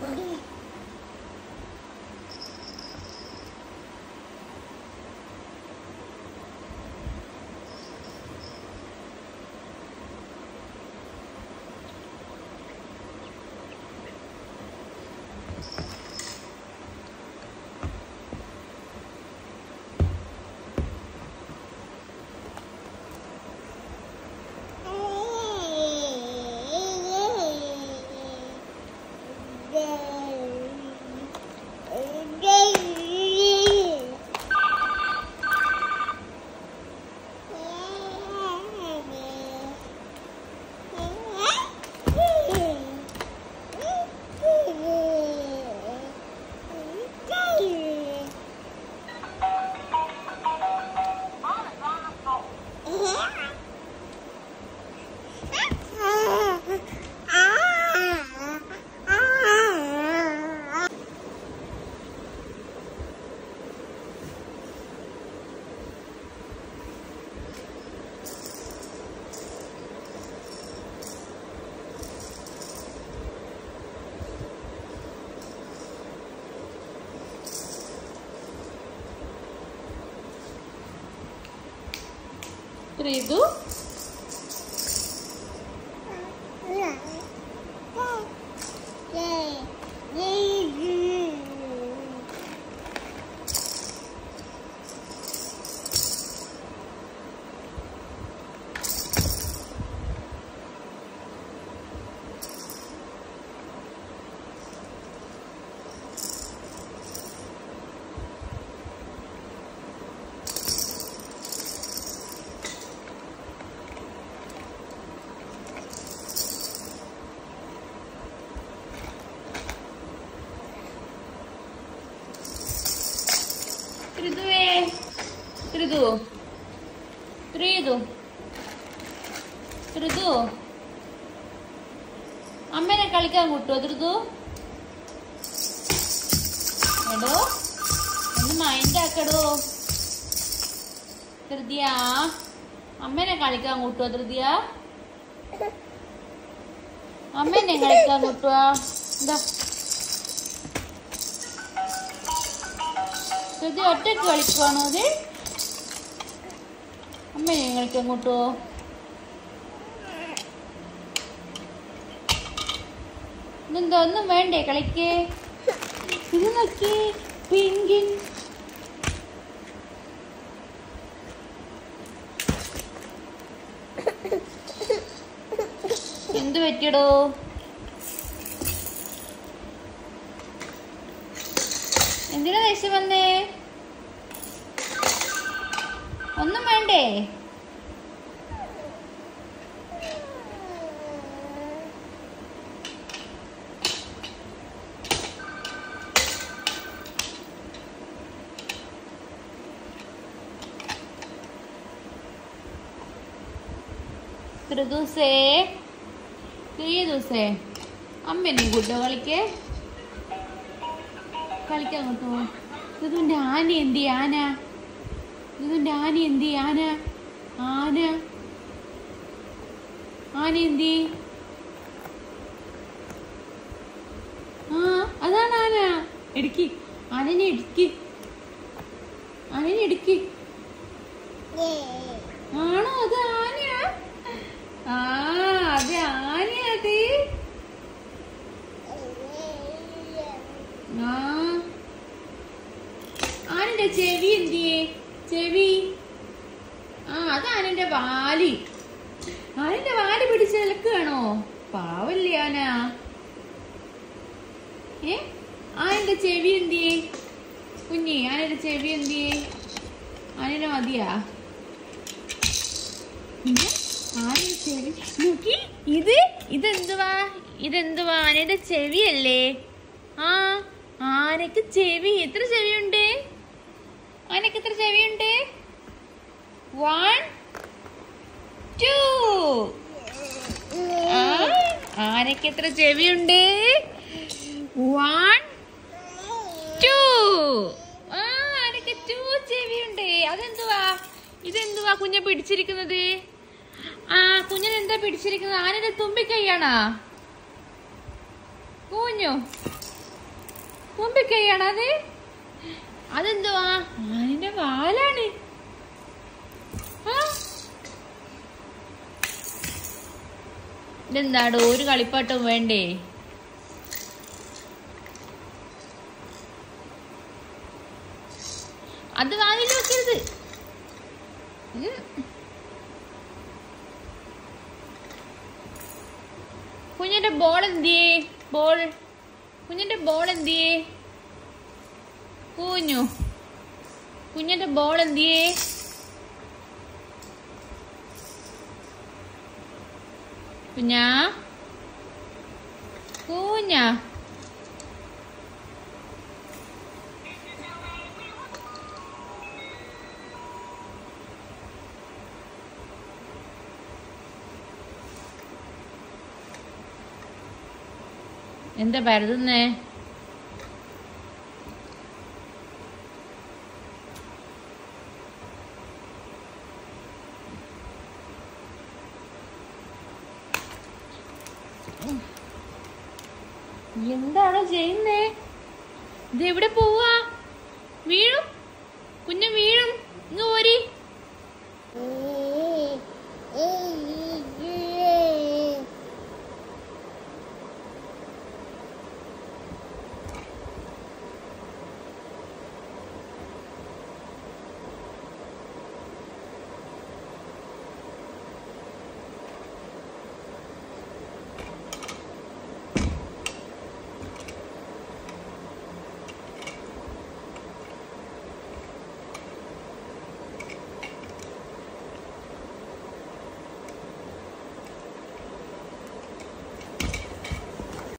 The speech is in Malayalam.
ഋതു ഋതുവേ ഋതു ഋതു ഋതു അമ്മേനെ കളിക്കാൻ കൂട്ടുമോ ഋതു എടോ ഒന്ന് മൈൻഡ് ആക്കടോ ധൃതിയ അമ്മേനെ കളിക്കാൻ കൂട്ടുവോ ധൃതിയ അമ്മേനെ കളിക്കാൻ കൂട്ടുവാ എന്താ ധൃതി ഒറ്റക്ക് കളിക്കുവാണോ അത് അമ്മേനെ കളിക്കാൻ കൂട്ടുവോ ഇതെന്താ ഒന്നും വേണ്ടേ കളിക്കേ ഇത് നോക്കി പിങ്കിൻ എന്ത് പറ്റിയടോ എന്തിനാ ദേഷ്യം വന്നേ ഒന്നും വേണ്ടേ ഋതുസേ ദിവസേ അമ്മേനെ കൂട്ടോ കളിക്കേ കളിക്കാൻ കിട്ടുമോ ഇതിന്റെ ആന എന്തി ആന ഇതിന്റെ ആന എന്തി ആന ആന ആന എന്തി ആ അതാണ് ആന ഇടുക്കി ആനനെ ഇടുക്കി ആനനെ ഇടുക്കി ആണോ അത് ആനയാ ആ അത് ആനയാ അത് ആ ആനന്റെ ചെവി എന്തിയേ ചെവി ആ അത് ആനന്റെ വാല് ആനന്റെ വാല് പിടിച്ച് നിൽക്കുകയാണോ പാവല്ലേ ആന ഏ ആനന്റെ ചെവി എന്തിയേ കുഞ്ഞി ആനന്റെ ചെവി എന്തിയേ ആനയുടെ മതിയാ പിന്നെ ആനയുടെ ചെവി നോക്കി ഇത് ഇതെന്തുവാ ഇതെന്തുവാ ആനയുടെ ചെവിയല്ലേ ആ ആനക്ക് ചെവി എത്ര ചെവിയുണ്ട് ആനക്ക് എത്ര ചെവിയുണ്ട് വൺ ടു ആനക്ക് എത്ര ചെവിയുണ്ട് വൺ ടു ആ ആനക്ക് ടു ചെവിയുണ്ട് അതെന്തുവാ ഇതെന്തുവാ കുഞ്ഞെ പിടിച്ചിരിക്കുന്നത് ആ കുഞ്ഞിന് എന്താ പിടിച്ചിരിക്കുന്നത് ആനയുടെ തുമ്പിക്കൈയാണോ കുഞ്ഞു തുമ്പിക്കൈയാണോ അത് അതെന്തുവാ ആനിന്റെ വാലാണ് ആ. ഇതെന്താടോ ഒരു കളിപ്പാട്ടവും വേണ്ടേ അത് വാതിൽ വെക്കരുത് ഉം. കുഞ്ഞിന്റെ ബോൾ എന്തിയേ ബോൾ കുഞ്ഞിന്റെ ബോൾ എന്തിയേ കുഞ്ഞു കുഞ്ഞിന്റെ ബോൾ എന്തിയേ കുഞ്ഞാ കുഞ്ഞാ എന്താ പരതുന്നേ എന്താണോ ചെയ്യുന്നേ ഇത് എവിടെ പോവാ വീഴും കുഞ്ഞ് വീഴും